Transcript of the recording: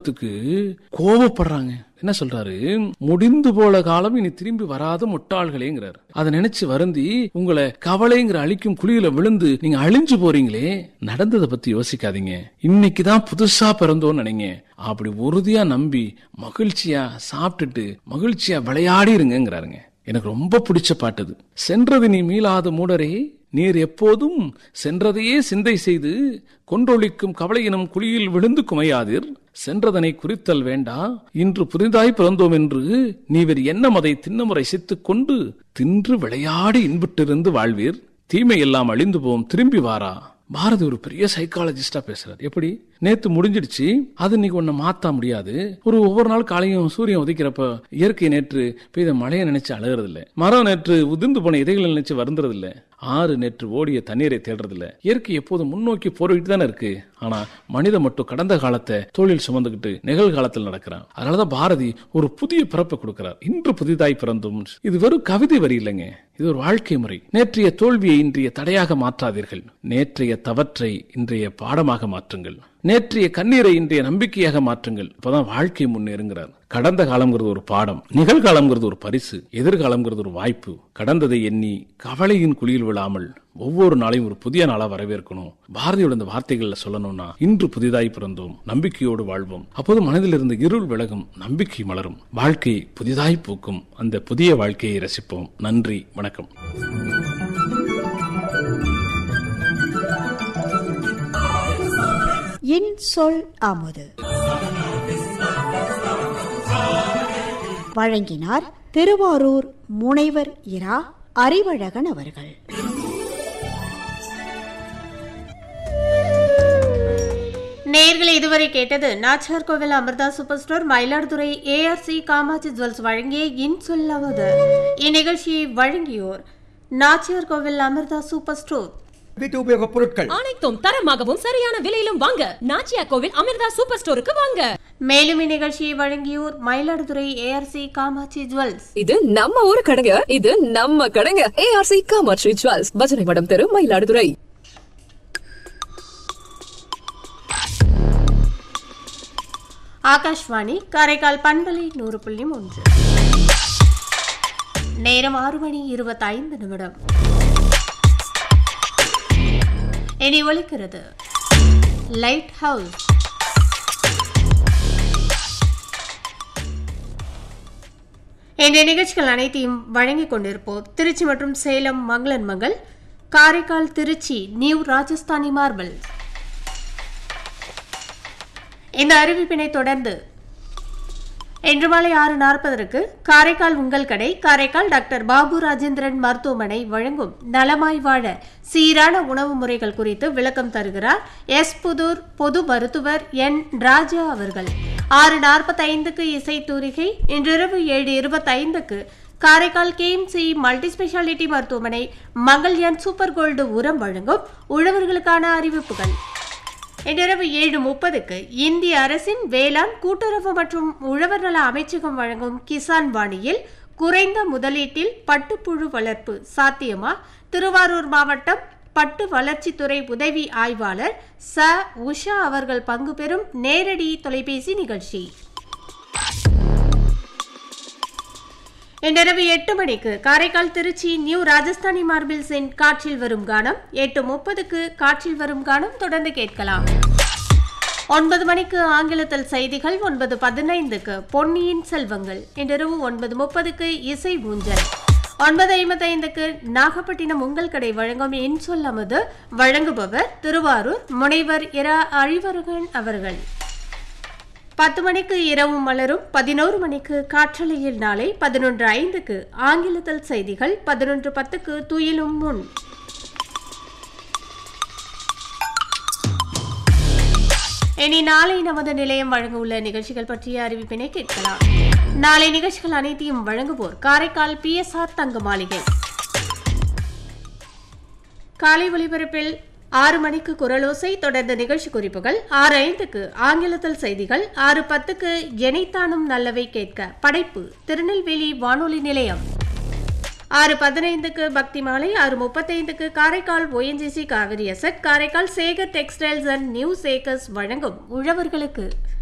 பருவத்துக்கு கோபப்படுறாங்க என்ன சொல்றாரு முடிந்து போல காலம் இனி திரும்பி வராத முட்டாள்களேங்கிறார் அதை நினைச்சு வருந்தி உங்களை கவலைங்கிற அழிக்கும் குழியில விழுந்து நீங்க அழிஞ்சு போறீங்களே நடந்ததை பத்தி யோசிக்காதீங்க இன்னைக்கு தான் புதுசா பிறந்தோன்னு நினைங்க அப்படி உறுதியா நம்பி மகிழ்ச்சியா சாப்பிட்டுட்டு மகிழ்ச்சியா விளையாடி இருங்கிறாருங்க எனக்கு ரொம்ப பிடிச்ச பாட்டுது சென்றது நீ மீளாத மூடரே நீர் எப்போதும் சென்றதையே சிந்தை செய்து கொன்றொழிக்கும் கவலையினம் குழியில் விழுந்து குமையாதீர் சென்றதனை குறித்தல் வேண்டா இன்று புதிதாய் பிறந்தோம் என்று நீவர் என்ன அதை தின்னமுறை சித்துக் கொண்டு தின்று விளையாடி இன்புற்றிருந்து வாழ்வீர் தீமை எல்லாம் அழிந்து போம் திரும்பி வாரா பாரதி ஒரு பெரிய சைக்காலஜிஸ்டா பேசுறாரு எப்படி நேத்து முடிஞ்சிடுச்சு அது இன்னைக்கு ஒன்ன மாத்த முடியாது ஒரு ஒவ்வொரு நாள் காலையும் சூரியன் உதிக்கிறப்ப இயற்கை நேற்று பெய்த மழையை நினைச்சு அழுகிறது இல்ல மரம் நேற்று உதிர்ந்து போன இதைகளை நினைச்சு வருந்துறது இல்ல ஆறு நேற்று ஓடிய தண்ணீரை தேடுறது இல்ல இயற்கை எப்போதும் முன்னோக்கி போர்விட்டு தானே இருக்கு ஆனா மனிதன் மட்டும் கடந்த காலத்தை தோளில் சுமந்துக்கிட்டு நிகழ்காலத்தில் நடக்கிறான் அதனாலதான் பாரதி ஒரு புதிய பிறப்பை கொடுக்கிறார் இன்று புதிதாய் பிறந்தும் இது வெறும் கவிதை வரி இல்லைங்க இது ஒரு வாழ்க்கை முறை நேற்றைய தோல்வியை இன்றைய தடையாக மாற்றாதீர்கள் நேற்றைய தவற்றை இன்றைய பாடமாக மாற்றுங்கள் நேற்றைய கண்ணீரை இன்றைய நம்பிக்கையாக மாற்றுங்கள் இப்பதான் வாழ்க்கை முன்னேறுங்கிறார் கடந்த காலம்ங்கிறது ஒரு பாடம் நிகழ்காலம்ங்கிறது ஒரு பரிசு எதிர்காலம்ங்கிறது ஒரு வாய்ப்பு கடந்ததை எண்ணி கவலையின் குழியில் விழாமல் ஒவ்வொரு நாளையும் ஒரு புதிய நாளா வரவேற்கணும் பாரதியோட இந்த வார்த்தைகள்ல சொல்லணும்னா இன்று புதிதாய் பிறந்தோம் நம்பிக்கையோடு வாழ்வோம் அப்போது மனதில் இருந்த இருள் விலகும் நம்பிக்கை மலரும் வாழ்க்கை புதிதாய் பூக்கும் அந்த புதிய வாழ்க்கையை ரசிப்போம் நன்றி வணக்கம் என் சொல் அமுது வழங்கினார் திருவாரூர் முனைவர் இரா அறிவழகன் அவர்கள் நேயர்கள் இதுவரை கேட்டது Nachiyar Koil Amirtha super store Mayiladuthurai ARC Kamatchi jewels வழங்கிய இன் சொல்லாவது இந்நிகழ்ச்சியை வழங்கியோர் நாச்சியார் கோவில் அமிர்தா சூப்பர் ஸ்டோர் வீட்டு உபயோகப் பொருட்கள் அனைத்தும் தரமாகவும் சரியான விலையிலும் வாங்க நாச்சியா கோவில் அமிர்தா சூப்பர் ஸ்டோருக்கு வாங்க மேலும் இந்நிகழ்ச்சியை வழங்கியோர் மயிலாடுதுறை ஏஆர்சி காமாட்சி ஜுவல்ஸ் இது நம்ம ஊரு கடைங்க இது நம்ம கடைங்க ஏஆர்சி காமாட்சி ஜுவல்ஸ் பஜனை மடம் தெரு மயிலாடுதுறை ஆகாஷ்வாணி காரைக்கால் பண்பலை நூறு புள்ளி மூன்று நேரம் ஆறு மணி இருபத்தைந்து நிமிடம் இனி ஒலிக்கிறது லைட் ஹவுஸ் இந்த நிகழ்ச்சிகள் அனைத்தையும் வழங்கிக் கொண்டிருப்போர் திருச்சி மற்றும் சேலம் மங்களன் மங்கள் காரைக்கால் திருச்சி நியூ ராஜஸ்தானி மார்பிள் இந்த அறிவிப்பினை தொடர்ந்து இன்று மாலை ஆறு நாற்பதற்கு காரைக்கால் உங்கள் கடை காரைக்கால் டாக்டர் பாபு ராஜேந்திரன் மருத்துவமனை வழங்கும் நலமாய் வாழ சீரான உணவு முறைகள் குறித்து விளக்கம் தருகிறார் எஸ் புதூர் பொது மருத்துவர் என் ராஜா அவர்கள் ஆறு நாற்பத்தைந்துக்கு இசை தூரிகை இன்றிரவு ஏழு இருபத்தைந்துக்கு காரைக்கால் கேஎம்சி மல்டி ஸ்பெஷாலிட்டி மருத்துவமனை மங்கள்யான் சூப்பர் கோல்டு உரம் வழங்கும் உழவர்களுக்கான அறிவிப்புகள் இன்றிரவு ஏழு முப்பதுக்கு இந்திய அரசின் வேளாண் கூட்டுறவு மற்றும் உழவர் நல அமைச்சகம் வழங்கும் கிசான் வாணியில் குறைந்த முதலீட்டில் பட்டுப்புழு வளர்ப்பு சாத்தியமா திருவாரூர் மாவட்டம் பட்டு வளர்ச்சித்துறை உதவி ஆய்வாளர் ச உஷா அவர்கள் பங்கு பெறும் நேரடி தொலைபேசி நிகழ்ச்சி இன்றிரவு எட்டு மணிக்கு காரைக்கால் திருச்சி நியூ ராஜஸ்தானி மார்பிள்ஸின் காற்றில் வரும் கானம் எட்டு முப்பதுக்கு காற்றில் வரும் கானம் தொடர்ந்து கேட்கலாம் ஒன்பது மணிக்கு ஆங்கிலத்தில் செய்திகள் ஒன்பது பதினைந்துக்கு பொன்னியின் செல்வங்கள் இன்றிரவு ஒன்பது முப்பதுக்கு இசை ஊஞ்சல் ஒன்பது ஐம்பத்தைந்துக்கு நாகப்பட்டினம் உங்கள் கடை வழங்கும் என் சொல் அமுது வழங்குபவர் திருவாரூர் முனைவர் இரா அழிவருகன் அவர்கள் பத்து மணிக்கு இரவு மலரும் பதினோரு மணிக்கு காற்றலையில் நாளை பதினொன்று ஐந்துக்கு ஆங்கிலத்தில் செய்திகள் பதினொன்று பத்துக்கு துயிலும் முன் இனி நாளை நமது நிலையம் வழங்க உள்ள நிகழ்ச்சிகள் பற்றிய அறிவிப்பினை கேட்கலாம் நாளை நிகழ்ச்சிகள் அனைத்தையும் வழங்குவோர் காரைக்கால் பிஎஸ்ஆர் தங்க மாளிகை காலை ஒலிபரப்பில் ஆறு மணிக்கு குரலோசை தொடர்ந்த நிகழ்ச்சி குறிப்புகள் ஆறு ஐந்துக்கு ஆங்கிலத்தில் செய்திகள் ஆறு பத்துக்கு எனைத்தானும் நல்லவை கேட்க படைப்பு திருநெல்வேலி வானொலி நிலையம் ஆறு பதினைந்துக்கு பக்தி மாலை ஆறு முப்பத்தைந்துக்கு Karaikal ONGC Kaveri asset Karaikal Sekar textiles and new Sekar's வழங்கும் உழவர்களுக்கு